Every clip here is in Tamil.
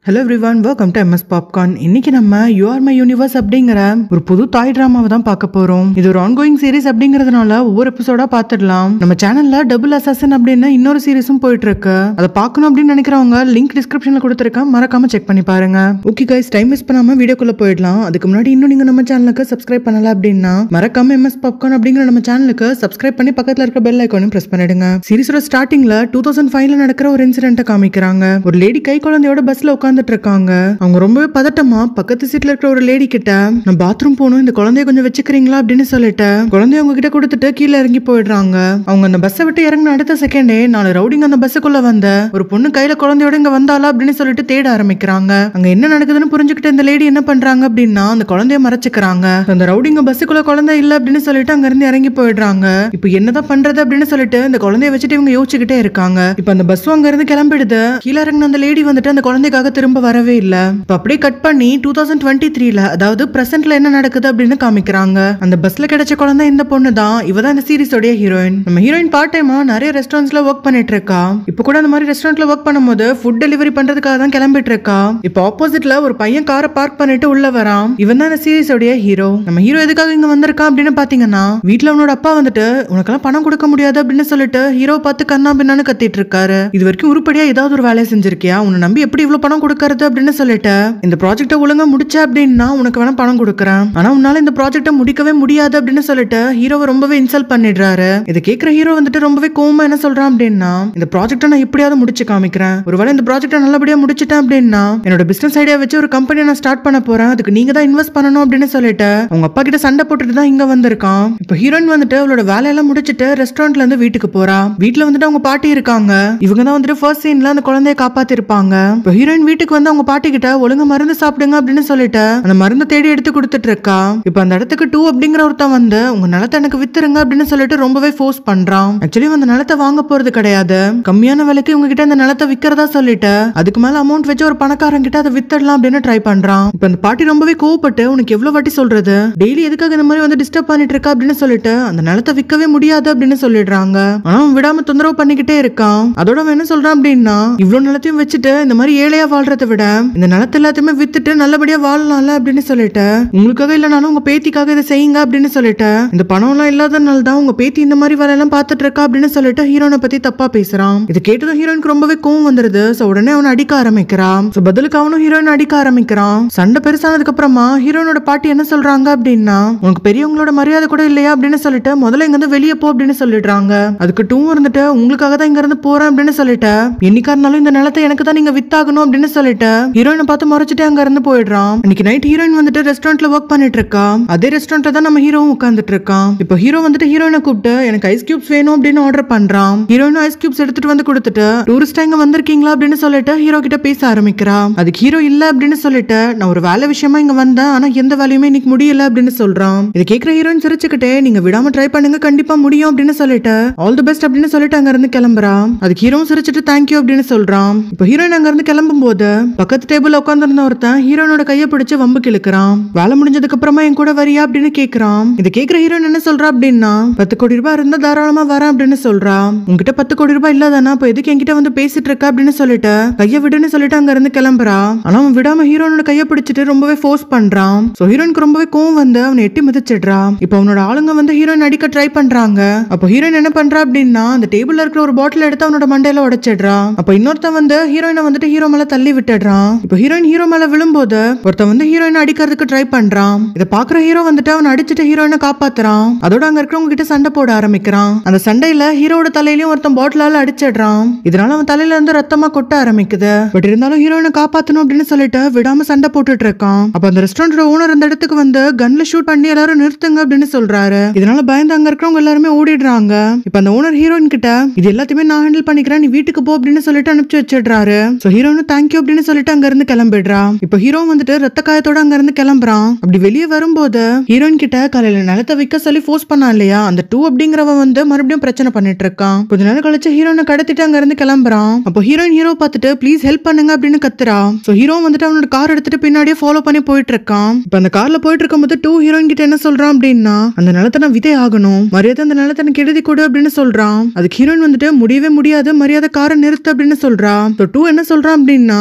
hello everyone welcome to MS popcorn இன்னைக்கு நம்ம யூ ஆர் மை யூனிவர்ஸ் அப்படிங்கிற ஒரு புது தாய் டிராமாவை தான் பார்க்க போறோம் இது ஒரு ஆன்கோயிங் சீரிஸ் அப்படிங்கறதுனால ஒவ்வொரு எபிசோடா பார்த்துடலாம் நம்ம சேனல்ல டபுள் அசாசன் அப்படின்னு இன்னொரு சீரிஸும் போயிட்டு இருக்கு அதை பார்க்கணும் அப்படின்னு நினைக்கிறவங்க லிங்க் டிஸ்கிரிப்ஷன்ல கொடுத்துருக்கேன் மறக்காம செக் பண்ணி பாருங்க ஓகே கைஸ் டைம் வேஸ்ட் பண்ணாம வீடியோக்குள்ள போயிடலாம் அதுக்கு முன்னாடி இன்னும் நீங்க நம்ம சேனலுக்கு சப்ஸ்கிரைப் பண்ணல அப்படின்னா மறக்காம எம்எஸ் பாப்கார்ன் அப்படிங்கிற நம்ம சேனலுக்கு சப்ஸ்கிரைப் பண்ணி பக்கத்துல இருக்க பெல் ஐக்கானையும் பிரஸ் பண்ணிடுங்க சீரிஸோட ஸ்டார்டிங்ல டூ தௌசண்ட் ஃபைவ்ல நடக்கிற ஒரு இன்சிடென்ட்டை காமிக்கிறாங்க ஒரு லேடி கை குழந்தையோட பஸ்ல உட்காந்துட்டு இருக்காங்க அவங்க ரொம்பவே பதட்டமா பக்கத்து சீட்ல இருக்கிற ஒரு லேடி கிட்ட நான் பாத்ரூம் போகணும் இந்த குழந்தைய கொஞ்சம் வச்சுக்கிறீங்களா அப்படின்னு சொல்லிட்டு குழந்தைய அவங்க கிட்ட கொடுத்துட்டு கீழே இறங்கி போயிடுறாங்க அவங்க அந்த பஸ்ஸை விட்டு இறங்கின அடுத்த செகண்டே நாலு ரவுடிங்க அந்த பஸ்ஸுக்குள்ள வந்த ஒரு பொண்ணு கையில குழந்தையோட இங்க வந்தாளா அப்படின்னு சொல்லிட்டு தேட ஆரம்பிக்கிறாங்க அங்க என்ன நடக்குதுன்னு புரிஞ்சுக்கிட்டு இந்த லேடி என்ன பண்றாங்க அப்படின்னா அந்த குழந்தைய மறைச்சுக்கிறாங்க அந்த ரவுடிங்க பஸ்ஸுக்குள்ள குழந்தை இல்ல அப்படின்னு சொல்லிட்டு அங்க இருந்து இறங்கி போயிடுறாங்க இப்போ என்னதான் பண்றது அப்படின்னு சொல்லிட்டு இந்த குழந்தைய வச்சுட்டு இவங்க யோசிச்சுக்கிட்டே இருக்காங்க இப்போ அந்த பஸ் அங்க இருந்து கிளம்பிடுது கீழே இறங்கின அந்த லேடி வந்துட்டு அந்த குழந்தைக்காக திரும்ப வரவே இல்ல இப்போ அப்படியே கட் பண்ணி டூ தௌசண்ட் டுவெண்ட்டி த்ரீல அதாவது பிரசன்ட்ல என்ன நடக்குது அப்படின்னு காமிக்கிறாங்க அந்த பஸ்ல கிடைச்ச குழந்தை இந்த பொண்ணு தான் இவ தான் இந்த சீரிஸோடைய ஹீரோயின் நம்ம ஹீரோயின் பார்ட் டைமா நிறைய ரெஸ்டாரண்ட்ஸ்ல ஒர்க் பண்ணிட்டு இருக்கா இப்போ கூட அந்த மாதிரி ரெஸ்டாரண்ட்ல ஒர்க் பண்ணும்போது ஃபுட் டெலிவரி பண்றதுக்காக தான் கிளம்பிட்டு இருக்கா இப்போ ஆப்போசிட்ல ஒரு பையன் காரை பார்க் பண்ணிட்டு உள்ள வரான் இவன் தான் இந்த சீரிஸோடைய ஹீரோ நம்ம ஹீரோ எதுக்காக இங்க வந்திருக்கான் அப்படின்னு பாத்தீங்கன்னா வீட்ல உன்னோட அப்பா வந்துட்டு உனக்கெல்லாம் பணம் கொடுக்க முடியாது அப்படின்னு சொல்லிட்டு ஹீரோ பார்த்து கண்ணா பின்னான்னு கத்திட்டு இருக்காரு இது வரைக்கும் உருப்படியா ஏதாவது ஒரு வேலையை செஞ்சிருக்கியா உன்னை நம்பி எப்படி இவ்வளவு பணம் கொடுக்கறது அப்படின்னு சொல்லிட்டு இந்த ப்ராஜெக்ட்டை ஒழுங்கா முடிச்ச அப்படின்னா உனக்கு வேணா பணம் கொடுக்குறேன் ஆனா உன்னால இந்த ப்ராஜெக்ட்டை முடிக்கவே முடியாது அப்படின்னு சொல்லிட்டு ஹீரோவை ரொம்பவே இன்சல்ட் பண்ணிடுறாரு இதை கேட்கிற ஹீரோ வந்துட்டு ரொம்பவே கோவமா என்ன சொல்றான் அப்படின்னா இந்த ப்ராஜெக்ட்டை நான் எப்படியாவது முடிச்சு காமிக்கிறேன் ஒருவேளை இந்த ப்ராஜெக்ட்டை நல்லபடியா முடிச்சிட்டேன் அப்படின்னா என்னோட பிசினஸ் ஐடியா வச்சு ஒரு கம்பெனியை நான் ஸ்டார்ட் பண்ண போறேன் அதுக்கு நீங்க தான் இன்வெஸ்ட் பண்ணணும் அப்படின்னு சொல்லிட்டு அவங்க அப்பா கிட்ட சண்டை போட்டுட்டு தான் இங்க வந்திருக்கான் இப்போ ஹீரோயின் வந்துட்டு அவளோட வேலையெல்லாம் முடிச்சிட்டு ரெஸ்டாரண்ட்ல இருந்து வீட்டுக்கு போறா வீட்டுல வந்துட்டு அவங்க பாட்டி இருக்காங்க இவங்க தான் வந்துட்டு ஃபர்ஸ்ட் சீன்ல அந்த குழந்தைய காப்பாத்திருப்பாங்க இப்போ ஹீரோயின் வீட்டுக்கு வந்து அவங்க பாட்டி கிட்ட ஒழுங்கா மருந்து சாப்பிடுங்க அப்படின்னு சொல்லிட்டு அந்த மருந்தை தேடி எடுத்து கொடுத்துட்டு இருக்கா இப்போ அந்த இடத்துக்கு டூ அப்படிங்கிற ஒருத்தன் வந்து உங்க நிலத்தை எனக்கு வித்துருங்க அப்படின்னு சொல்லிட்டு ரொம்பவே ஃபோர்ஸ் பண்றான் ஆக்சுவலி அந்த நிலத்தை வாங்க போறது கிடையாது கம்மியான விலைக்கு இவங்க கிட்ட இந்த நிலத்தை விக்கிறதா சொல்லிட்டு அதுக்கு மேல அமௌண்ட் வச்சு ஒரு பணக்காரன் கிட்ட அதை வித்துடலாம் அப்படின்னு ட்ரை பண்றான் இப்போ அந்த பாட்டி ரொம்பவே கோவப்பட்டு உனக்கு எவ்வளவு வாட்டி சொல்றது டெய்லி எதுக்காக இந்த மாதிரி வந்து டிஸ்டர்ப் பண்ணிட்டு இருக்கா அப்படின்னு சொல்லிட்டு அந்த நிலத்தை விற்கவே முடியாது அப்படின்னு சொல்லிடுறாங்க ஆனா அவன் விடாம தொந்தரவு பண்ணிக்கிட்டே இருக்கான் அதோட அவன் என்ன சொல்றான் அப்படின்னா இவ்வளவு நிலத்தையும் வச்சுட்டு இந்த மாதிரி ஏழையா வாழ்றதை விட இந்த நிலத்தை எல்லாத்தையுமே வித்துட்டு நல்லபடியா வாழலாம்ல அப்படின்னு சொல்லிட்டு உங்களுக்காக இல்லைனாலும் உங்க பேத்திக்காக இதை செய்யுங்க அப்படின்னு சொல்லிட்டு இந்த பணம் எல்லாம் இல்லாதனால தான் உங்க பேத்தி இந்த மாதிரி வேலையெல்லாம் பார்த்துட்டு இருக்கா அப்படின்னு சொல்லிட்டு ஹீரோனை பத்தி தப்பா பேசுறான் இது கேட்டதும் ஹீரோயினுக்கு ரொம்பவே கோவம் வந்துருது சோ உடனே அவனை அடிக்க ஆரம்பிக்கிறான் சோ பதிலுக்கு அவனும் ஹீரோயின் அடிக்க ஆரம்பிக்கிறான் சண்டை பெருசானதுக்கு அப்புறமா ஹீரோனோட பாட்டி என்ன சொல்றாங்க அப்படின்னா உனக்கு பெரியவங்களோட மரியாதை கூட இல்லையா அப்படின்னு சொல்லிட்டு முதல்ல இங்க இருந்து வெளியே போ அப்படின்னு சொல்லிடுறாங்க அதுக்கு டூ இருந்துட்டு உங்களுக்காக தான் இங்க இருந்து போறேன் அப்படின்னு சொல்லிட்டு என்னைக்கா இருந்தாலும் இந்த நிலத்தை எனக்கு தான் நீங்க வித்தாகணும் அப்படின்னு சொல்லிட்டு ஹீரோயினை பார்த்து முறைச்சிட்டு அங்க இருந்து போயிடுறான் இன்னைக்கு நைட் ஹீரோயின் வந்துட்டு ரெஸ்டாரண்ட்ல ஒர்க் பண்ணிட்டு இருக்கா அதே ரெஸ்டாரண்ட்ல தான் நம்ம ஹீரோவும் உட்காந்துட்டு இருக்கான் இப்போ ஹீரோ வந்துட்டு ஹீரோயினை கூப்பிட்டு எனக்கு ஐஸ் கியூப்ஸ் வேணும் அப்படின்னு ஆர்டர் பண்றான் ஹீரோயினும் ஐஸ் கியூப்ஸ் எடுத்துட்டு வந்து கொடுத்துட்டு டூரிஸ்டா இங்க வந்திருக்கீங்களா அப்படின்னு சொல்லிட்டு ஹீரோ கிட்ட பேச ஆரம்பிக்கிறான் அதுக்கு ஹீரோ இல்ல அப்படின்னு சொல்லிட்டு நான் ஒரு வேலை விஷயமா இங்க வந்தேன் ஆனா எந்த வேலையுமே இன்னைக்கு முடியல அப்படின்னு சொல்றான் இது கேக்குற ஹீரோயின் சிரிச்சுக்கிட்டே நீங்க விடாம ட்ரை பண்ணுங்க கண்டிப்பா முடியும் அப்படின்னு சொல்லிட்டு ஆல் தி பெஸ்ட் அப்படின்னு சொல்லிட்டு அங்க இருந்து கிளம்புறான் அதுக்கு ஹீரோவும் சிரிச்சிட்டு தேங்க்யூ அப்படின்னு சொல்றான் இப்போ ஹீரோயின் அங்க இருந்து கிளம்பும் போது பக்கத்து டேபிள்ல உட்காந்துருந்த ஒருத்தன் ஹீரோனோட கையை பிடிச்சு வம்பு கிழக்குறான் வேலை முடிஞ்சதுக்கு அப்புறமா என் கூட வரியா அப்படின்னு கேக்குறான் இது கேக்குற ஹீரோயின் என்ன சொல்றா அப்படின்னா பத்து கோடி ரூபாய் இருந்தா தாராளமா வரேன் அப்படின்னு சொல்றா உங்ககிட்ட பத்து கோடி ரூபாய் இல்லாதானா அப்ப எதுக்கு என்கிட்ட வந்து பேசிட்டு இருக்க அப்படின்னு சொல்லிட்டு கையை விடுன்னு சொல்லிட்டு அங்க இருந்து கிளம்புறா ஆனா அவன் விடாம ஹீரோனோட கையை பிடிச்சிட்டு ரொம்பவே ஃபோர்ஸ் பண்றான் சோ ஹீரோயினுக்கு ரொம்பவே கோவம் வந்து அவனை எட்டி மிதிச்சிடுறா இப்போ அவனோட ஆளுங்க வந்து ஹீரோயின் அடிக்க ட்ரை பண்றாங்க அப்போ ஹீரோயின் என்ன பண்றா அப்படின்னா அந்த டேபிள்ல இருக்கிற ஒரு பாட்டில் எடுத்து அவனோட மண்டையில உடைச்சிடுறா அப்போ இன்னொருத்தன் வந்து ஹீரோயினை வந்துட்டு ஹீரோ மேல தள்ளி விட்டுடுறான் இப்போ ஹீரோயின் ஹீரோ மேல விழும்போது ஒருத்தன் வந்து ஹீரோயினை அடிக்கிறதுக்கு ட்ரை பண்றான் இதை பாக்குற ஹீரோ வந்துட்டு அவன் அடிச்சுட்டு ஹீரோயினை காப்பாத்துறான் அதோட அங்க இருக்கிறவங்க கிட்ட சண்டை போட ஆரம்பிக்கிறான் அந்த சண்டையில ஹீரோட தலையிலயும் ஒருத்தன் பாட்டிலால அடிச்சிடுறான் இதனால அவன் தலையில இருந்து ரத்தமா கொட்ட ஆரம்பிக்குது பட் இருந்தாலும் ஹீரோயினை காப்பாத்தணும் அப்படின்னு சொல்லிட்டு விடாம சண்டை போட்டுட்டு இருக்கான் அப்ப அந்த ரெஸ்டாரண்டோட ஓனர் அந்த இடத்துக்கு வந்து கன்ல ஷூட் பண்ணி எல்லாரும் நிறுத்துங்க அப்படின்னு சொல்றாரு இதனால பயந்து அங்க இருக்கிறவங்க எல்லாருமே ஓடிடுறாங்க இப்ப அந்த ஓனர் ஹீரோயின் கிட்ட இது எல்லாத்தையுமே நான் ஹேண்டில் பண்ணிக்கிறேன் நீ வீட்டுக்கு போ அப்படின்னு சொல்லிட்டு அனுப்பிச்சு வச்சிடுறாரு சோ ஹீரோனும் தேங்க்யூ அப்படின்னு சொல்லிட்டு அங்க இருந்து கிளம்பிடுறா இப்ப ஹீரோ வந்துட்டு ரத்த காயத்தோட அங்க இருந்து கிளம்புறான் அப்படி வெளியே வரும்போது ஹீரோயின் கிட்ட காலையில நிலத்தை விற்க சொல்லி ஃபோர்ஸ் பண்ணான் இல்லையா அந்த டூ அப்படிங்கிறவன் வந்து மறுபடியும் பிரச்சனை பண்ணிட்டு இருக்கான் கொஞ்ச நேரம் கழிச்சு ஹீரோனை கடத்திட்டு அங்க இருந்து கிளம்புறான் அப்போ ஹீரோயின் ஹீரோ பார்த்துட்டு ப்ளீஸ் ஹெல்ப் பண்ணுங்க அப்படின்னு கத்துறா சோ ஹீரோ வந்துட்டு அவனோட கார் எடுத்துட்டு பின்னாடியே ஃபாலோ பண்ணி போயிட்டு இருக்கான் இப்ப அந்த கார்ல போயிட்டு இருக்கும்போது டூ ஹீரோயின் கிட்ட என்ன சொல்றான் அப்படின்னா அந்த நிலத்தை நான் விதே ஆகணும் மரியாதை அந்த நிலத்தை எனக்கு எழுதி கொடு அப்படின்னு சொல்றான் அதுக்கு ஹீரோயின் வந்துட்டு முடியவே முடியாது மரியாதை காரை நிறுத்து அப்படின்னு சொல்றா டூ என்ன சொல்றான் அப்படின்னா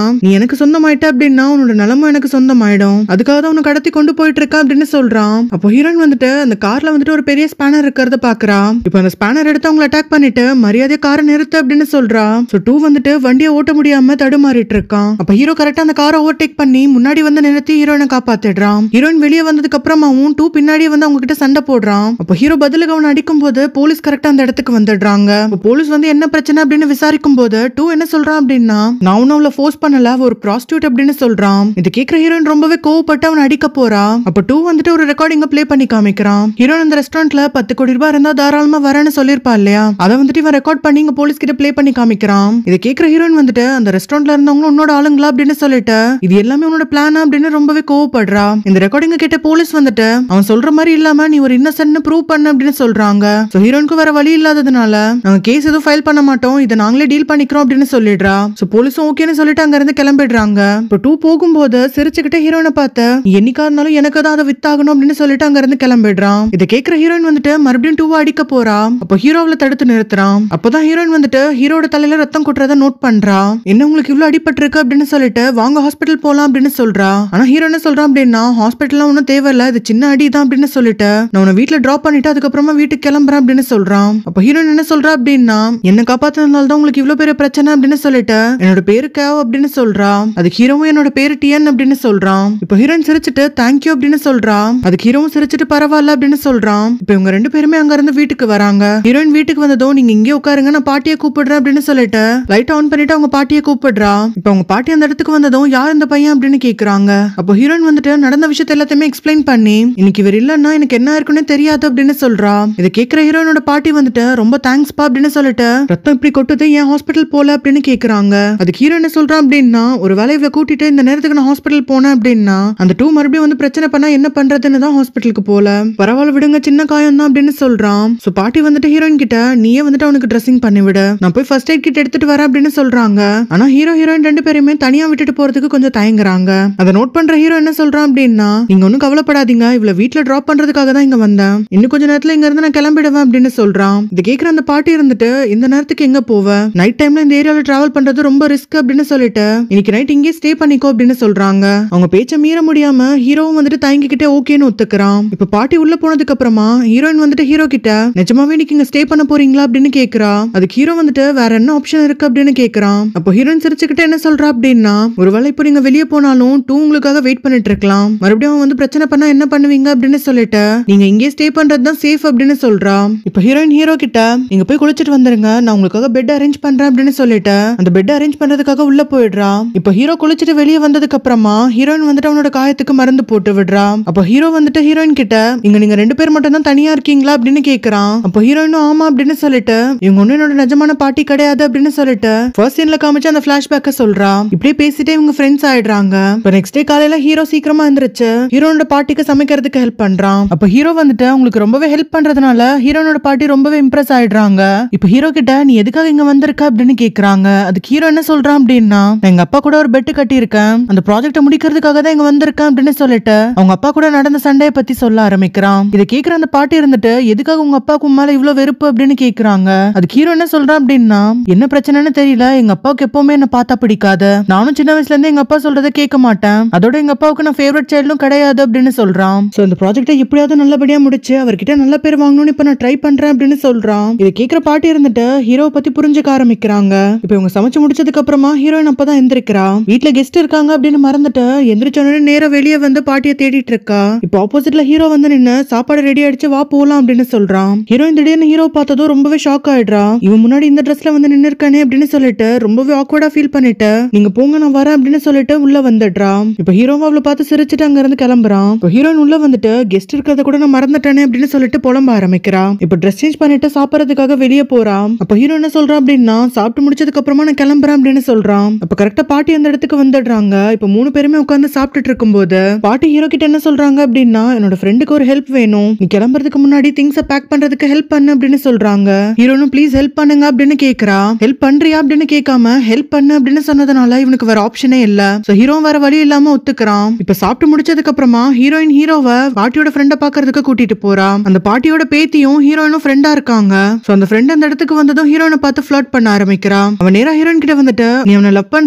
நீ எனக்கு சொந்தமாயிட்ட அப்படின்னா உன்னோட நிலமும் எனக்கு சொந்தமாயிடும் அதுக்காக தான் உன்னை கடத்தி கொண்டு போயிட்டு இருக்கா அப்படின்னு சொல்றான் அப்போ ஹீரோயின் வந்துட்டு அந்த கார்ல வந்துட்டு ஒரு பெரிய ஸ்பேனர் இருக்கிறத பாக்குறா இப்போ அந்த ஸ்பேனர் எடுத்து அவங்களை அட்டாக் பண்ணிட்டு மரியாதை காரை நிறுத்து அப்படின்னு சொல்றா சோ டூ வந்துட்டு வண்டியை ஓட்ட முடியாம தடுமாறிட்டு இருக்கான் அப்ப ஹீரோ கரெக்டா அந்த காரை ஓவர்டேக் பண்ணி முன்னாடி வந்து நிறுத்தி ஹீரோயினை காப்பாத்திடுறான் ஹீரோயின் வெளியே வந்ததுக்கு அப்புறமாவும் டூ பின்னாடியே வந்து அவங்க கிட்ட சண்டை போடுறான் அப்போ ஹீரோ பதிலுக்கு அவனை அடிக்கும் போது போலீஸ் கரெக்டா அந்த இடத்துக்கு வந்துடுறாங்க அப்போ போலீஸ் வந்து என்ன பிரச்சனை அப்படின்னு விசாரிக்கும் போது டூ என்ன சொல்றான் அப்படின்னா நான் ஒன்னும் அவளை ஃபோர்ஸ் பண்ணல அவ ஒரு ப்ராஸ்டியூட் அப்படின்னு சொல்றான் இது கேக்குற ஹீரோயின் ரொம்பவே கோவப்பட்டு அவனை அடிக்க போறா அப்ப டூ வந்துட்டு ஒரு ரெக்கார்டிங்க ப்ளே பண்ணி காமிக்கிறான் ஹீரோயின் அந்த ரெஸ்டாரண்ட்ல பத்து கோடி ரூபாய் இருந்தா தாராளமா வரேன்னு சொல்லிருப்பா இல்லையா அதை வந்துட்டு இவன் ரெக்கார்ட் பண்ணி இங்க போலீஸ் கிட்ட ப்ளே பண்ணி காமிக்கிறான் இதை கேக்குற ஹீரோயின் வந்துட்டு அந்த ரெஸ்டாரண்ட்ல இருந்தவங்க உன்னோட ஆளுங்களா அப்படின்னு சொல்லிட்டு இது எல்லாமே உன்னோட பிளானா அப்படின்னு ரொம்பவே கோவப்படுறா இந்த ரெக்கார்டிங்க கிட்ட போலீஸ் வந்துட்டு அவன் சொல்ற மாதிரி இல்லாம நீ ஒரு இன்னசென்ட் ப்ரூவ் பண்ண அப்படின்னு சொல்றாங்க சோ ஹீரோயினுக்கு வேற வழி இல்லாததுனால நாங்க கேஸ் எதுவும் ஃபைல் பண்ண மாட்டோம் இதை நாங்களே டீல் பண்ணிக்கிறோம் அப்படின்னு சொல்லிடுறா சோ போலீஸும் ஓகேன்னு சொல்லிட்டு அங்க இருந்து கிளம்பிடுறாங்க இப்போ டூ போகும்போது சிரிச்சுக்கிட்டே ஹீரோயினை பார்த்து "நீ என்னைக்கா இருந்தாலும் எனக்கு தான் அதை வித்தாகணும் அப்படின்னு சொல்லிட்டு அங்க இருந்து கிளம்பிடுறான் இதை கேக்குற ஹீரோயின் வந்துட்டு மறுபடியும் டூவை அடிக்க போறா அப்போ ஹீரோவில தடுத்து நிறுத்துறான் அப்பதான் ஹீரோயின் வந்துட்டு ஹீரோட தலையில ரத்தம் கொட்டுறத நோட் பண்றா என்ன உங்களுக்கு இவ்வளவு அடிபட்டிருக்கு அப்படின்னு சொல்லிட்டு வாங்க ஹாஸ்பிட்டல் போலாம் அப்படின்னு சொல்றா ஆனா ஹீரோ என்ன சொல்றான் அப்படின்னா ஹாஸ்பிட்டல்லாம் ஒன்றும் தேவையில்ல இது சின்ன அடி தான் அப்படின்னு சொல்லிட்டு நான் உன்னை வீட்டுல டிராப் பண்ணிட்டு அதுக்கப்புறமா வீட்டுக்கு கிளம்புறேன் அப்படின்னு சொல்றான் அப்ப ஹீரோயின் என்ன சொல்றா அப்படின்னா என்ன காப்பாத்தினால தான் உங்களுக்கு இவ்வளவு பெரிய பிரச்சனை அப்படின்னு சொல்லிட்டு என்னோட பேரு கேவ் அப்படின்னு சொல்றா அதுக்கு ஹீரோவும் என்னோட பேரு டிஎன் அப்படின்னு சொல்றான் இப்போ ஹீரோயின் சிரிச்சிட்டு தேங்க்யூ அப்படின்னு சொல்றா அதுக்கு ஹீரோவும் சிரிச்சிட்டு பரவாயில்ல அப்படின்னு சொல்றான் இப்போ இவங்க ரெண்டு பேருமே அங்க இருந்து வீட்டுக்கு வராங்க ஹீரோயின் வீட்டுக்கு வந்ததும் நீங்க இங்கே உட்காருங்க நான் பாட்டியை கூப்பிடுறேன் அப்படின்னு சொல்லிட்டு லைட் ஆன் பண்ணிட்டு அவங்க பாட்டியை கூப்பிடுறா இப்போ அவங்க பாட்டி அந்த இடத்துக்கு வந்ததும் யார் இந்த பையன் அப்படின்னு கேக்குறாங்க அப்போ ஹீரோயின் வந்துட்டு நடந்த விஷயத்த எல்லாத்தையுமே எக்ஸ்பிளைன் பண்ணி இன்னைக்கு இவர் இல்லைன்னா எனக்கு என்ன இருக்குன்னு தெரியாது அப்படின்னு சொல்றா இதை கேக்குற ஹீரோயினோட பாட்டி வந்துட்டு ரொம்ப தேங்க்ஸ் பா அப்படின்னு சொல்லிட்டு ரத்தம் இப்படி கொட்டுது ஏன் ஹாஸ்பிட்டல் போல அப்படின்னு கேக்குறாங்க அதுக்கு ஹீரோ என்ன சொல்றான் அப்படின்னா ஒரு வேலை இவளை கூட்டிட்டு இந்த நேரத்துக்கு நான் ஹாஸ்பிட்டல் போனேன் அப்படின்னா அந்த டூ மறுபடியும் வந்து பிரச்சனை பண்ணா என்ன பண்றதுன்னு தான் ஹாஸ்பிட்டலுக்கு போல பரவாயில்ல விடுங்க சின்ன காயம் தான் அப்படின்னு சொல்றான் சோ பாட்டி வந்துட்டு ஹீரோயின் கிட்ட நீயே வந்துட்டு அவனுக்கு ட்ரெஸ்ஸிங் பண்ணி விடு நான் போய் ஃபர்ஸ்ட் எய்ட் கிட் எடுத்துட்டு வரேன் அப்படின்னு சொல்றாங்க ஆனா ஹீரோ ஹீரோயின் ரெண்டு பேருமே தனியா விட்டுட்டு போறதுக்கு கொஞ்சம் தயங்குறாங்க அதை நோட் பண்ற ஹீரோ என்ன சொல்றான் அப்படின்னா நீங்க ஒன்னும் கவலைப்படாதீங்க இவ்வளவு வீட்ல டிராப் பண்றதுக்காக தான் இங்க வந்தேன் இன்னும் கொஞ்ச நேரத்துல இங்க இருந்து நான் கிளம்பிடுவேன் அப்படின்னு சொல்றான் இது கேக்குற அந்த பாட்டி இருந்துட்டு இந்த நேரத்துக்கு எங்க போவ நைட் டைம்ல இந்த ஏரியால டிராவல் பண்றது ரொம்ப ரிஸ்க் அப்படின்னு சொல்லிட்டு இன்னைக்கு நைட் இங்கே ஸ்டே பண்ணிக்கோ அப்படின்னு சொல்றாங்க அவங்க பேச்ச மீற முடியாம ஹீரோவும் வந்துட்டு தயங்கிக்கிட்டே ஓகேன்னு ஒத்துக்கிறான் இப்ப பாட்டி உள்ள போனதுக்கு அப்புறமா ஹீரோயின் வந்துட்டு ஹீரோ கிட்ட நிஜமாவே இன்னைக்கு இங்க ஸ்டே பண்ண போறீங்களா அப்படின்னு கேக்குறா அதுக்கு ஹீரோ வந்துட்டு வேற என்ன ஆப்ஷன் இருக்கு அப்படின்னு கேக்குறான் அப்போ ஹீரோயின் சிரிச்சுக்கிட்டு என்ன சொல்றா அப்படின்னா ஒருவேளை இப்போ நீங்க வெளியே போனாலும் டூ உங்களுக்காக வெயிட் பண்ணிட்டு இருக்கலாம் மறுபடியும் அவன் வந்து பிரச்சனை பண்ணா என்ன பண்ணுவீங்க அப்படின்னு சொல்லிட்டு நீங்க இங்கே ஸ்டே பண்றது தான் சேஃப் அப்படின்னு சொல்றா இப்போ ஹீரோயின் ஹீரோ கிட்ட நீங்க போய் குளிச்சிட்டு வந்துருங்க நான் உங்களுக்காக பெட் அரேஞ்ச் பண்றேன் அப்படின்னு சொல்லிட்டு அந்த பெட் அரேஞ்ச் பண்றதுக்காக உள்ள போயிடுறா இப்போ ஹீரோ குளிச்சிட்டு வெளியே வந்ததுக்கு அப்புறமா ஹீரோயின் வந்துட்டு அவனோட காயத்துக்கு மருந்து போட்டு விடுறா அப்போ ஹீரோ வந்துட்டு ஹீரோயின் கிட்ட இங்க நீங்க ரெண்டு பேர் மட்டும் தான் தனியா இருக்கீங்களா அப்படின்னு கேக்குறான் அப்போ ஹீரோயினும் ஆமா அப்படின்னு சொல்லிட்டு இவங்க ஒன்னும் என்னோட நிஜமான பாட்டி கிடையாது அப்படின்னு சொல்லிட்டு ஃபர்ஸ்ட் சீன்ல காமிச்சு அந்த பிளாஷ்பேக்க சொல்றா இப்படியே பேசிட்டே இவங்க ஃப்ரெண்ட்ஸ் ஆயிடுறாங்க இப்போ நெக்ஸ்ட் டே காலையில ஹீரோ சீக்கிரமா எந்திரிச்சு ஹீரோனோட பாட்டிக்கு சமைக்கிறதுக்கு ஹெல்ப் பண்றான் அப்ப ஹீரோ வந்துட்டு அவங்களுக்கு ரொம்பவே ஹெல்ப் பண்றதுனால ஹீரோனோட பாட்டி ரொம்பவே இம்ப்ரெஸ் ஆயிடுறாங்க இப்போ ஹீரோ கிட்ட நீ எதுக்காக இங்க வந்திருக்க அப்படின்னு கேக்குறாங்க அதுக்கு ஹீரோ என்ன சொல்றான் அப்படின்னா நான் எங்க அப்பா கூட ஒரு பெட் கட்டியிருக்கேன் அந்த ப்ராஜெக்ட முடிக்கிறதுக்காக தான் இங்க வந்திருக்கேன் அப்படின்னு சொல்லிட்டு அவங்க அப்பா கூட நடந்த சண்டையை பத்தி சொல்ல ஆரம்பிக்கிறான் இதை கேக்குற அந்த பாட்டி இருந்துட்டு எதுக்காக உங்க அப்பாவுக்கு உன் மேல இவ்வளவு வெறுப்பு அப்படின்னு கேக்குறாங்க அதுக்கு ஹீரோ என்ன சொல்றான் அப்படின்னா என்ன பிரச்சனைன்னு தெரியல எங்க அப்பாவுக்கு எப்பவுமே என்ன பார்த்தா பிடிக்காது நானும் சின்ன வயசுல இருந்து எங்க அப்பா சொல்றதை கேட்க மாட்டேன் அதோட எங்க அப்பாவுக்கு நான் ஃபேவரட் சைல்டும் கிடையாது அப்படின்னு சொல்றான் சோ இந்த ப்ராஜெக்ட்டை எப்படியாவது நல்லபடியா முடிச்சு அவர்கிட்ட நல்ல பேர் வாங்கணும்னு இப்ப நான் ட்ரை பண்றேன் அப்படின்னு சொல்றான் இதை கேக்குற பாட்டி இருந்துட்டு ஹீரோவை பத்தி புரிஞ்சுக்க ஆரம்பிக்கிறாங்க இப்ப இவங்க சமைச்சு முடிச்சதுக்கு அப்புறமா ஹீரோயின் அப்பதான் எந்திரிக்கிறா வீட்ல கெஸ்ட் இருக்காங்க அப்படின்னு மறந்துட்டு எந்திரிச்ச உடனே நேரா வெளியே வந்து பாட்டியை தேடிட்டு இருக்கா இப்போ ஆப்போசிட்ல ஹீரோ வந்து நின்னு சாப்பாடு ரெடி ஆயிடுச்சு வா போலாம் அப்படின்னு சொல்றான் ஹீரோயின் திடீர்னு ஹீரோ பார்த்ததும் ரொம்பவே ஷாக் ஆயிடுறா இவன் முன்னாடி இந்த ட்ரெஸ்ல வந்து நின்னு இருக்கானே அப்படின்னு சொல்லிட்டு ரொம்பவே ஆக்வர்டா ஃபீல் பண்ணிட்டு நீங்க போங்க நான் வரேன் அப்படின்னு சொல்லிட்டு உள்ள வந்துடுறா இப்ப ஹீரோவும் அவளை பார்த்து சிரிச்சுட்டு அங்க இருந்து கிளம்புறான் இப்போ ஹீரோயின் உள்ள வந்துட்டு கெஸ்ட் இருக்கிறத கூட நான் மறந்துட்டேனே அப்படின்னு சொல்லிட்டு புலம்ப ஆரம்பிக்கிறா இப்ப ட்ரெஸ் சேஞ்ச் பண்ணிட்டு சாப்பிடறதுக்காக வெளியே போறான் அப்ப ஹீரோ என்ன சொல்றான் அப்படின்னா சாப்பிட்டு முடிச்சதுக்கு அப்புறமா நான் கிளம்புறேன் அப்படின்னு சொல்றான் அப்ப கரெக்டா பாட்டி அந்த இடத்துக்கு வந்துடுறாங்க இப்ப மூணு பேருமே உட்கார்ந்து சாப்பிட்டுட்டு இருக்கும்போது பாட்டி ஹீரோ கிட்ட என்ன சொல்றாங்க அப்படின்னா என்னோட ஃப்ரெண்டுக்கு ஒரு ஹெல்ப் வேணும் நீ கிளம்புறதுக்கு முன்னாடி திங்ஸ பேக் பண்றதுக்கு ஹெல்ப் பண்ணு அப்படின்னு சொல்றாங்க ஹீரோனும் ப்ளீஸ் ஹெல்ப் பண்ணுங்க அப்படின்னு கேக்குறா ஹெல்ப் பண்றியா அப்படின்னு கேட்காம ஹெல்ப் பண்ணு அப்படின்னு சொன்னதுனால இவனுக்கு வேற ஆப்ஷனே இல்ல சோ ஹீரோ வேற வழி இல்லாம ஒத்துக்கிறான் இப்ப சாப்பிட்டு முடிச்சதுக்கு அப்புறமா ஹீரோயின் ஹீரோவை பாட்டியோட ஃப்ரெண்ட பாக்குறதுக்கு கூட்டிட்டு போறா அந்த பாட்டியோட பேத்தியும் ஹீரோயினும் ஃப்ரெண்டா இருக்காங்க சோ அந்த ஃப்ரெண்ட் அந்த இடத்துக்கு வந்ததும் ஹீரோயினை பார்த்து ஃபிளர்ட் பண்ண ஆரம்பிக்கிறா அவன் நேரா ஹீரோயின் கிட்ட வந்துட்டு நீ அவனை லவ் பண்றியா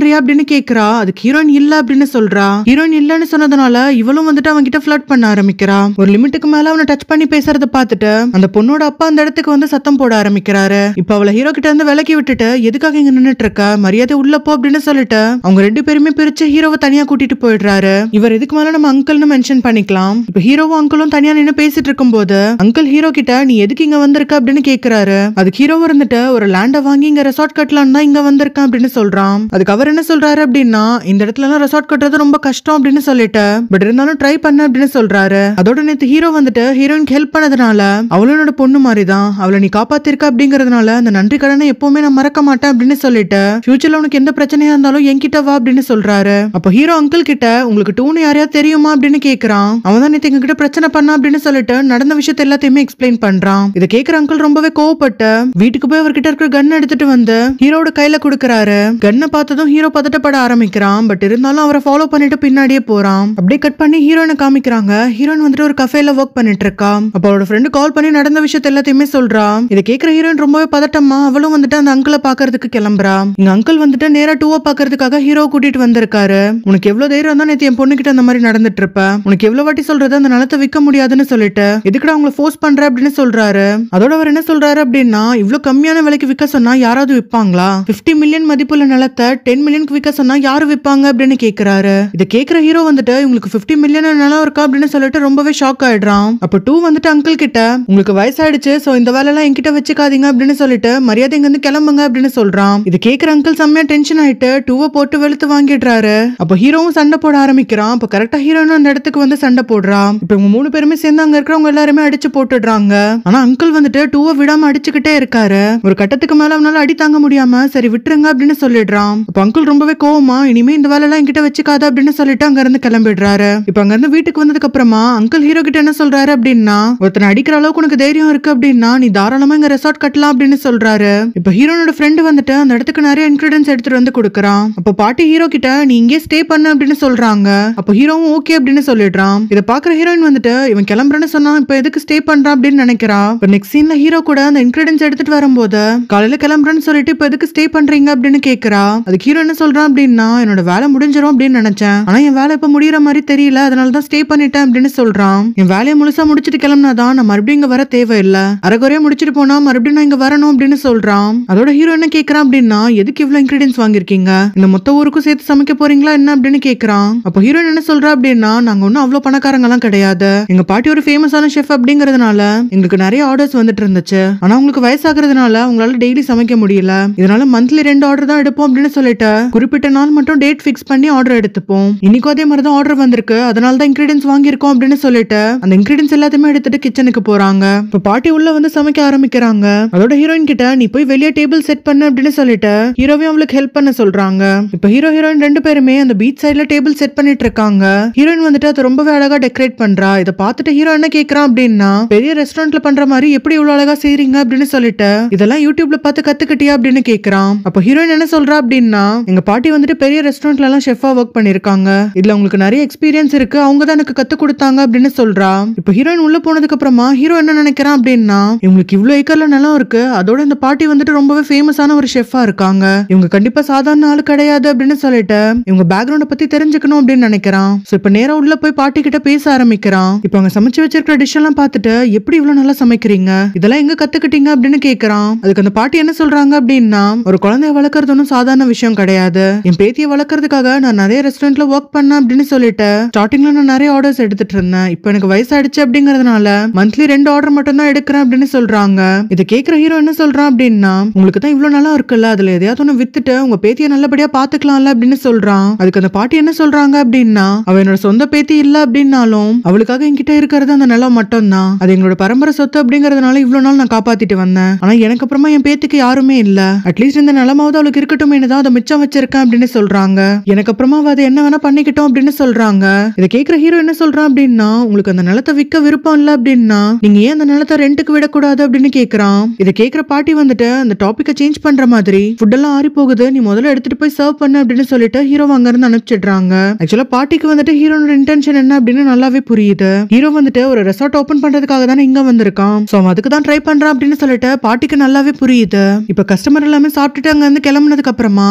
பண்றியா அப்படின்னு கேக்குறா அதுக்கு ஹீரோயின் இல்ல அப்படின்னு சொல்றா ஹீரோயின் இல்லன்னு சொன்னதுனால இவளும் வந்துட்டு அவன் கிட்ட ஃபிளட் பண்ண ஆரம்பிக்கிறா ஒரு லிமிட்டுக்கு மேல அவனை டச் பண்ணி பேசுறத பார்த்துட்டு அந்த பொண்ணோட அப்பா அந்த இடத்துக்கு வந்து சத்தம் போட ஆரம்பிக்கிறாரு இப்ப அவளை ஹீரோ கிட்ட இருந்து விலக்கி விட்டுட்டு எதுக்காக இங்க நின்னுட்டு இருக்க மரியாதை உள்ள போ அப்படின்னு சொல்லிட்டு அவங்க ரெண்டு பேருமே பிரிச்சு ஹீரோவை தனியா கூட்டிட்டு போயிடுறாரு இவர் இதுக்கு மேல நம்ம அங்கிள்னு மென்ஷன் பண்ணிக்கலாம் இப்ப ஹீரோவும் அங்கிளும் தனியா நின்னு பேசிட்டு இருக்கும்போது அங்கிள் ஹீரோ கிட்ட நீ எதுக்கு இங்க வந்திருக்க அப்படின்னு கேக்குறாரு அதுக்கு ஹீரோ இருந்துட்டு ஒரு லேண்ட வாங்கி இங்க ரெசார்ட் கட்டலான்னு தான் இங்க வந்திருக்கேன் அப்படின்னு சொல்றான் அதுக்கு அவர் என்ன சொல்றாரு அப்படின்னா இந்த இடத்துல எல்லாம் ரெசார்ட் கட்டுறது ரொம்ப கஷ்டம் அப்படின்னு சொல்லிட்டு பட் இருந்தாலும் ட்ரை பண்ண அப்படின்னு சொல்றாரு அதோட நேத்து ஹீரோ வந்துட்டு ஹீரோயினுக்கு ஹெல்ப் பண்ணதுனால அவளும் என்னோட பொண்ணு மாதிரி தான் அவளை நீ காப்பாத்திருக்க அப்படிங்கறதுனால அந்த நன்றி கடனை எப்பவுமே நான் மறக்க மாட்டேன் அப்படின்னு சொல்லிட்டு ஃபியூச்சர்ல உனக்கு எந்த பிரச்சனையா இருந்தாலும் என்கிட்ட வா அப்படின்னு சொல்றாரு அப்போ ஹீரோ அங்கிள் கிட்ட உங்களுக்கு டூனு யாரையாவது தெரியுமா அப்படின்னு கேக்குறான் அவன் தான் நேத்து எங்க கிட்ட பிரச்சனை பண்ணா அப்படின்னு சொல்லிட்டு நடந்த விஷயத்த எல்லாத்தையுமே எக்ஸ்பிளைன் பண்றான் இதை கேக்குற அங்கிள் ரொம்பவே கோவப்பட்டு வீட்டுக்கு போய் அவர்கிட்ட இருக்கிற கன் எடுத்துட்டு வந்து ஹீரோட கையில கொடுக்கறாரு கன்னை பார்த்ததும் ஹீரோ பதட்டப்பட ஆரம்பிக்கிறான் பட் இருந்தாலும் அவரை ஃபாலோ பண்ணிட்டு பின்னாடியே போறான் அப்படியே கட் பண்ணி ஹீரோயினை காமிக்கிறாங்க ஹீரோயின் வந்துட்டு ஒரு கஃபேல ஒர்க் பண்ணிட்டு இருக்கா அப்ப அவளோட ஃப்ரெண்டு கால் பண்ணி நடந்த விஷயத்த எல்லாத்தையுமே சொல்றா இதை கேக்குற ஹீரோயின் ரொம்பவே பதட்டமா அவளும் வந்துட்டு அந்த அங்கிளை பாக்குறதுக்கு கிளம்புறா இங்க அங்கிள் வந்துட்டு நேரா டூவை பாக்குறதுக்காக ஹீரோ கூட்டிட்டு வந்திருக்காரு உனக்கு எவ்வளவு தைரியம் தான் நேத்து என் பொண்ணு கிட்ட அந்த மாதிரி நடந்துட்டு இருப்ப உனக்கு எவ்வளவு வாட்டி சொல்றது அந்த நிலத்தை விற்க முடியாதுன்னு சொல்லிட்டு எதுக்குடா அவங்கள ஃபோர்ஸ் பண்ற அப்படின்னு சொல்றாரு அதோட அவர் என்ன சொல்றாரு அப்படின்னா இவ்வளவு கம்மியான விலைக்கு விற்க சொன்னா யாராவது விற்பாங்களா 50 மில்லியன் மதிப்புள்ள நிலத்தை டென் மில்லியனுக்கு விற்க சொன்னா யாரு விற்பாங்க அப்படின்னு கேக்குறாரு இதை கேக்குற ஹீரோ வந்துட்டு உங்களுக்கு 50 மில்லியன் நிலம் இருக்கா அப்படின்னு சொல்லிட்டு ரொம்பவே ஷாக் ஆயிடுறான் அப்ப டூ வந்துட்டு அங்கிள் கிட்ட உங்களுக்கு வயசாயிடுச்சு சோ இந்த வேலை எல்லாம் என்கிட்ட வச்சுக்காதீங்க அப்படின்னு சொல்லிட்டு மரியாதை இங்க இருந்து கிளம்புங்க அப்படின்னு சொல்றான் இது கேக்குற அங்கிள் செம்மையா டென்ஷன் ஆயிட்டு டூவை போட்டு வெளுத்து வாங்கிடுறாரு அப்ப ஹீரோவும் சண்டை போட ஆரம்பிக்கிறான் அப்ப கரெக்டா ஹீரோனும் அந்த இடத்துக்கு வந்து சண்டை போடுறான் இப்ப இவங்க மூணு பேருமே சேர்ந்து அங்க இருக்கிறவங்க எல்லாருமே அடிச்சு போட்டுடுறாங்க ஆனா அங்கிள் வந்துட்டு டூவை விடாம அடிச்சுக்கிட்டே இருக்காரு ஒரு கட்டத்துக்கு மேல அவனால அடி தாங்க முடியாம சரி விட்டுருங்க அப்படின்னு சொல்லிடுறான் அப்ப அங்கிள் ரொம்பவே கோவமா இனிமே இந்த வேலை எல்லாம் என்கிட்ட வச்சுக்காத அப்படின்னு சொல்லிட்டு அங்க இருந்து கிளம்பிடுறாரு இப்ப அங்க இருந்து வீட்டுக்கு வந்ததுக்கு அப்புறமா அங்கிள் ஹீரோ கிட்ட என்ன சொல்றாரு அப்படின்னா ஒருத்தனை அடிக்கிற அளவுக்கு உனக்கு தைரியம் இருக்கு அப்படின்னா நீ தாராளமா இங்க ரெசார்ட் கட்டலாம் அப்படின்னு சொல்றாரு இப்ப ஹீரோனோட ஃப்ரெண்டு வந்துட்டு அந்த இடத்துக்கு நிறைய இன்கிரீடியன்ஸ் எடுத்துட்டு வந்து கொடுக்கறான் அப்ப பாட்டி ஹீரோ கிட்ட நீ இங்கே ஸ்டே பண்ணு அப்படின்னு சொல்றாங்க அப்ப ஹீரோவும் ஓகே அப்படின்னு சொல்லிடுறான் இதை பாக்குற ஹீரோயின் வந்துட்டு இவன் கிளம்புறேன்னு சொன்னா இப்ப எதுக்கு ஸ்டே பண்றான் அப்படின்னு நினைக்கிறா இப்ப நெக்ஸ்ட் சீன்ல ஹீரோ கூட அந்த இன்கிரீடியன்ஸ் எடுத்துட்டு வரும்போது காலையில கிளம்புறேன்னு சொல்லிட்டு இப்ப எதுக்கு ஸ்டே பண்றீங்க அப்படின்னு கேக்குறா அதுக்கு ஹீரோ என்ன சொல்றான் அப்படின்னா என்னோட வேலை முடிஞ்சிரும் அப்படின்னு நினைச்சேன் ஆனா என் வேலை இப்ப முடியற மாதிரி தெரியல அதனால தான் ஸ்டே பண்ணிட்டேன் அப்படின்னு சொல்றான் என் வேலையை முழுசா முடிச்சிட்டு கிளம்புனாதான் நான் மறுபடியும் இங்க வர தேவையில்லை அரைகுறையா முடிச்சிட்டு போனா மறுபடியும் நான் இங்க வரணும் அப்படின்னு சொல்றான் அதோட ஹீரோ என்ன கேக்குறான் அப்படின்னா எதுக்கு இவ்வளவு இன்கிரீடியன்ஸ் வாங்கிருக்கீங்க இந்த மொத்த ஊருக்கும் சேர்த்து சமைக்க போறீங்களா என்ன அப்படின்னு கேக்குறான் அப்போ ஹீரோயின் என்ன சொல்றா அப்படின்னா நாங்க ஒன்னும் அவ்வளவு பணக்காரங்க எல்லாம் கிடையாது எங்க பாட்டி ஒரு ஃபேமஸான ஷெஃப் அப்படிங்கறதுனால எங்களுக்கு நிறைய ஆர்டர்ஸ் வந்துட்டு இருந்துச்சு ஆனா உங்களுக்கு வயசாகிறதுனால உங்களால டெய்லி சமைக்க முடியல இதனால மந்த்லி ரெண்டு ஆர்டர் தான் எடுப்போம் அப்படின்னு சொல்லிட்டு குறிப்பிட்ட நாள் மட்டும் டேட் ஃபிக்ஸ் பண்ணி ஆர்டர் எடுத்துப்போம் இன்னைக்கும் அதே மாதிரி தான் ஆர்டர் வந்திருக்கு அதனால தான் இன்கிரீடியன்ஸ் வாங்கியிருக்கோம் அப்படின்னு சொல்லிட்டு அந்த இன்கிரீடியன்ஸ் எல்லாத்தையுமே எடுத்துட்டு கிச்சனுக்கு போறாங்க இப்ப பாட்டி உள்ள வந்து சமைக்க ஆரம்பிக்கிறாங்க அதோட ஹீரோயின் கிட்ட நீ போய் வெளியே டேபிள் செட் பண்ணு அப்படின்னு சொல்லிட்டு ஹீரோவையும் அவளுக்கு ஹெல்ப் பண்ண சொல்றாங்க இப்ப ஹீரோ ஹீரோயின் ரெண்டு பேருமே அந்த பீச் சைடுல டேபிள் செட் பண்ணிட்டு இருக்காங்க ஹீரோயின் வந்துட்டு அதை ரொம்பவே அழகா டெக்கரேட் பண்றா இதை பார்த்துட்டு ஹீரோ என்ன கேக்குறான் அப்படின்னா பெரிய ரெஸ்டாரண்ட்ல பண்ற மாதிரி எப்படி இவ்வளவு அழகா செய்றீங்க அப்படின்னு சொல்லிட்டு இதெல்லாம் யூடியூப்ல பார்த்து கத்துக்கிட்டியா அப்படின்னு கேக்குறான் அப்ப ஹீரோயின் என்ன சொல்றா அப்படின்னா எங்க பாட்டி வந்துட்டு பெரிய ரெஸ்டாரண்ட்ல எல்லாம் ஷெஃபா ஒர்க் பண்ணிருக்காங்க இதுல உங்களுக்கு நிறைய எக்ஸ்பீரியன்ஸ் இருக்கு அவங்க தான் எனக்கு கத்து கொடுத்தாங்க அப்படின்னு சொல்றா இப்ப ஹீரோயின் உள்ள போனதுக்கு அப்புறமா ஹீரோ என்ன நினைக்கிறான் அப்படின்னா இவங்களுக்கு இவ்வளவு ஏக்கர்ல நிலம் இருக்கு அதோட இந்த பாட்டி வந்துட்டு ரொம்பவே ஃபேமஸான ஒரு ஷெஃபா இருக்காங்க இவங்க கண்டிப்பா சாதாரண ஆள் கிடையாது அப்படின்னு சொல்லிட்டு இவங்க பேக்ரவுண்ட பத்தி தெரிஞ்சுக்கணும் அப்படின்னு நினைக்கிறான் சோ இப்ப நேரா உள்ள போய் பாட்டி கிட்ட பேச ஆரம்பிக்கிறான் இப்ப அவங்க சமைச்சு வச்சிருக்கிற டிஷ் எல்லாம் பார்த்துட்டு எப்படி இவ்வளவு நல்லா சமைக்கிறீங்க இதெல்லாம் எங்க கத்துக்கிட்டீங்க அப்படின்னு கேக்குறான் அதுக்கு அந்த பாட்டி என்ன சொல்றாங்க அப்படின்னா ஒரு குழந்தைய வளர்க்கறது ஒன்றும் சாதாரண விஷயம் கிடையாது என் பேத்தியை வளர்க்கறதுக்காக நான் நிறைய ரெஸ்டாரண்ட்ல ஒர்க் பண்ணேன் அப்படின்னு சொல்லிட்டு ஸ்டார்டிங்ல நான் நிறைய ஆர்டர்ஸ் எடுத்துட்டு இருந்தேன் இப்போ எனக்கு வயசாயிடுச்சு அப்படிங்கறதுனால மந்த்லி ரெண்டு ஆர்டர் மட்டும் தான் எடுக்கிறேன் அப்படின்னு சொல்றாங்க இதை கேக்குற ஹீரோ என்ன சொல்றான் அப்படின்னா உங்களுக்கு தான் இவ்வளவு நல்லா இருக்குல்ல அதுல எதையாவது ஒண்ணு வித்துட்டு உங்க பேத்தியை நல்லபடியா பாத்துக்கலாம்ல அப்படின்னு சொல்றான் அதுக்கு அந்த பாட்டி என்ன சொல்றாங்க அப்படின்னா அவ என்னோட சொந்த பேத்தி இல்ல அப்படின்னாலும் அவளுக்காக என்கிட்ட இருக்கிறது அந்த நிலம் மட்டும் தான் அது எங்களோட பரம்பரை சொத்து அப்படிங்கறதுனால இவ்வளவு நாள் நான் காப்பாத்திட்டு வந்தேன் ஆனா எனக்கு அப்புறமா என் பேத்திக்கு யாருமே இல்ல அட்லீஸ்ட் இந்த நிலமாவது அவளுக்கு இருக்கட்டும் தான் அதை மிச்சம் வச்சிருக்கேன் அப்படின்னு சொல்றாங்க எனக்கு அப்புறமா அவ அதை என்ன வேணா பண்ணிக்கிட்டோம் அப்படின்னு சொல்றாங்க இதை கேக்குற ஹீரோ என்ன சொல்றான் அப்படின்னா உங்களுக்கு அந்த நிலத்தை விற்க விருப்பம் இல்ல அப்படின்னா நீங்க ஏன் அந்த நிலத்தை ரெண்டுக்கு விடக்கூடாது அப்படின்னு கேக்குறான் இதை கேக்குற பாட்டி வந்துட்டு அந்த டாபிக்கை சேஞ்ச் பண்ற மாதிரி ஃபுட் எல்லாம் ஆறி போகுது நீ முதல்ல எடுத்துட்டு போய் சர்வ் பண்ணு அப்படின்னு சொல்லிட்டு ஹீரோ அங்க இருந்து அனுப்பிச்சிடுறாங்க ஆக்சுவலா பாட்டிக்கு வந்துட்டு ஹீரோனோட இன்டென்ஷன் என்ன அப்படின்னு நல்லாவே புரியுது ஹீரோ வந்துட்டு ஒரு ரெசார்ட் ஓபன் பண்றதுக்காக தானே இங்க வந்திருக்கான் சோ அவன் அதுக்கு தான் ட்ரை பண்றான் அப்படின்னு சொல்லிட்டு பாட்டிக்கு நல்லாவே புரியுது இப்ப கஸ்டமர் எல்லாமே சாப்பிட்டுட்டு அங்க இருந்து கிளம்புனதுக்கு அப்புறமா பாட்டி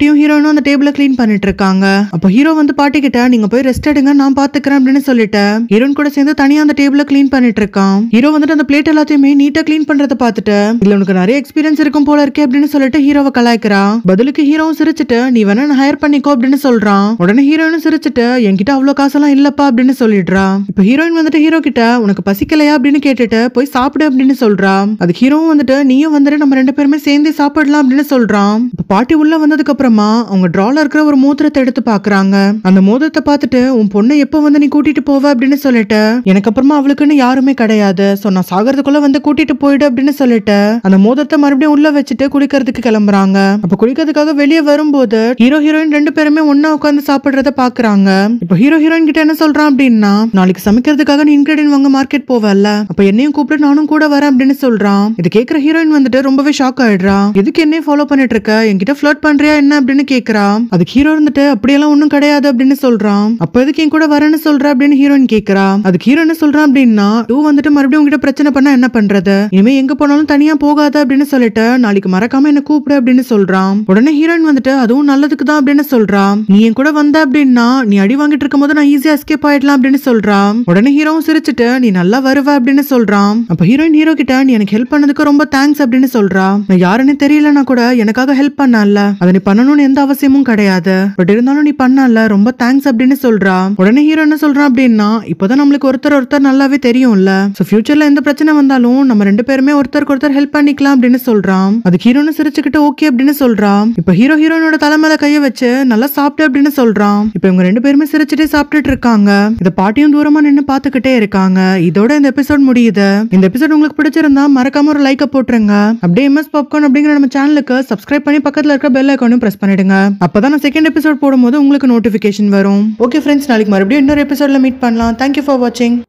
பாட்டியும் ஹீரோயினும் அந்த டேபிள க்ளீன் பண்ணிட்டு இருக்காங்க அப்போ ஹீரோ வந்து பாட்டி கிட்ட நீங்க போய் ரெஸ்ட் எடுங்க நான் பாத்துக்கிறேன் அப்படின்னு சொல்லிட்டு ஹீரோயின் கூட சேர்ந்து தனியா அந்த டேபிள க்ளீன் பண்ணிட்டு இருக்கான் ஹீரோ வந்துட்டு அந்த பிளேட் எல்லாத்தையுமே நீட்டா க்ளீன் பண்றத பார்த்துட்டு இதுல உனக்கு நிறைய எக்ஸ்பீரியன்ஸ் இருக்கும் போல இருக்கே அப்படின்னு சொல்லிட்டு ஹீரோவை கலாய்க்கிறான் பதிலுக்கு ஹீரோவும் சிரிச்சிட்டு நீ வேணா ஹையர் பண்ணிக்கோ அப்படின்னு சொல்றான் உடனே ஹீரோயினும் சிரிச்சிட்டு என்கிட்ட அவ்வளவு காசெல்லாம் இல்லப்பா அப்படின்னு சொல்லிடுறா இப்போ ஹீரோயின் வந்துட்டு ஹீரோ கிட்ட உனக்கு பசிக்கலையா அப்படின்னு கேட்டுட்டு போய் சாப்பிடு அப்படின்னு சொல்றா அது ஹீரோவும் வந்துட்டு நீயும் வந்துட்டு நம்ம ரெண்டு பேருமே சேர்ந்தே சாப்பிடலாம் அப்படின்னு சொல்றான் இப்போ பாட்டி உள்ள வந்ததுக்கு அப்புறமா அவங்க டிரால இருக்கிற ஒரு மோதிரத்தை எடுத்து பாக்குறாங்க அந்த மோதிரத்தை பார்த்துட்டு உன் பொண்ணை எப்போ வந்து நீ கூட்டிட்டு போவ அப்படின்னு சொல்லிட்டு எனக்கு அப்புறமா அவளுக்குன்னு யாருமே கிடையாது சோ நான் சாகறதுக்குள்ள வந்து கூட்டிட்டு போயிடு அப்படின்னு சொல்லிட்டு அந்த மோதிரத்தை மறுபடியும் உள்ள வச்சுட்டு குளிக்கிறதுக்கு கிளம்புறாங்க அப்ப குளிக்கிறதுக்காக வெளியே வரும்போது ஹீரோ ஹீரோயின் ரெண்டு பேருமே ஒண்ணா உட்காந்து சாப்பிடுறத பாக்குறாங்க இப்போ ஹீரோ ஹீரோயின் கிட்ட என்ன சொல்றான் அப்படின்னா நாளைக்கு சமைக்கிறதுக்காக நீ இன்கிரீடியன் வாங்க மார்க்கெட் போவல்ல அப்ப என்னையும் கூப்பிட்டு நானும் கூட வரேன் அப்படின்னு சொல்றான் இது கேக்குற ஹீரோயின் வந்துட்டு ரொம்பவே ஷாக் ஆயிடுறா எதுக்கு என்னையும் ஃபாலோ பண்ணிட்டு இருக்க என்கிட்ட ஃபிளர்ட் பண்றியா என்ன அப்படின்னு கேக்குறா அதுக்கு ஹீரோ இருந்துட்டு அப்படியெல்லாம் ஒண்ணும் கிடையாது அப்படின்னு சொல்றான் அப்ப எதுக்கு என் கூட வரேன்னு சொல்ற அப்படின்னு ஹீரோயின் கேக்குறா அதுக்கு ஹீரோ என்ன சொல்றான் அப்படின்னா டூ வந்துட்டு மறுபடியும் உங்ககிட்ட பிரச்சனை பண்ணா என்ன பண்றது இனிமே எங்க போனாலும் தனியா போகாத அப்படின்னு சொல்லிட்டு நாளைக்கு மறக்காம என்ன கூப்பிடு அப்படின்னு சொல்றான் உடனே ஹீரோயின் வந்துட்டு அதுவும் நல்லதுக்கு தான் அப்படின்னு சொல்றான் நீ என் கூட வந்த அப்படின்னா நீ அடி வாங்கிட்டு இருக்கும் போது நான் ஈஸியா எஸ்கேப் ஆயிடலாம் அப்படின்னு சொல்றான் உடனே ஹீரோவும் சிரிச்சிட்டு நீ நல்லா வருவ அப்படின்னு சொல்றான் அப்ப ஹீரோயின் ஹீரோ கிட்ட நீ எனக்கு ஹெல்ப் பண்ணதுக்கு ரொம்ப தேங்க்ஸ் அப்படின்னு சொல்றா நான் யாருன்னு தெரியலனா கூட எனக்காக ஹெல்ப் பண்ணல அதை நீ பண்ணணும்னு எந்த அவசியமும் கிடையாது பட் இருந்தாலும் நீ பண்ணல ரொம்ப தேங்க்ஸ் அப்படின்னு சொல்றா உடனே ஹீரோ என்ன சொல்றான் அப்படின்னா இப்போதான் நம்மளுக்கு ஒருத்தர் ஒருத்தர் நல்லாவே தெரியும்ல சோ ஃபியூச்சர்ல எந்த பிரச்சனை வந்தாலும் நம்ம ரெண்டு பேருமே ஒருத்தருக்கு ஒருத்தர் ஹெல்ப் பண்ணிக்கலாம் அப்படின்னு சொல்றான் அதுக்கு ஹீரோன்னு சிரிச்சுக்கிட்டு ஓகே அப்படின்னு சொல்றான் இப்ப ஹீரோ ஹீரோனோட தலை மேல கைய வச்சு நல்லா சாப்பிட்டு அப்படின்னு சொல்றான் இப்ப இவங்க ரெண்டு பேருமே சிரிச்சுட்டே சாப்பிட்டுட்டு இருக்காங்க இத பாட்டியும் தூரமா நின்னு பாத்துக்கிட்டே இருக்காங்க இதோட இந்த எபிசோட் முடியுது இந்த எபிசோட் உங்களுக்கு பிடிச்சிருந்தா மறக்காம ஒரு லைக்க போட்டுருங்க அப்படியே எம்எஸ் பாப்கார்ன் அப்படிங்கிற நம்ம சேனலுக்கு சப்ஸ்கிரைப் பண்ணி பக்கத்துல இருக்க பெல் ஐக்கானும் பிரஸ் பண்ணிடுங்க அப்பதான் நான் செகண்ட் எபிசோட் போடும்போது உங்களுக்கு நோட்டிபிகேஷன் வரும் ஓகே ஃப்ரெண்ட்ஸ் நாளைக்கு மறுபடியும் இன்னொரு எபிசோட்ல மீட் பண்ணலாம் தேங்க்யூ ஃபார் வாட்சிங்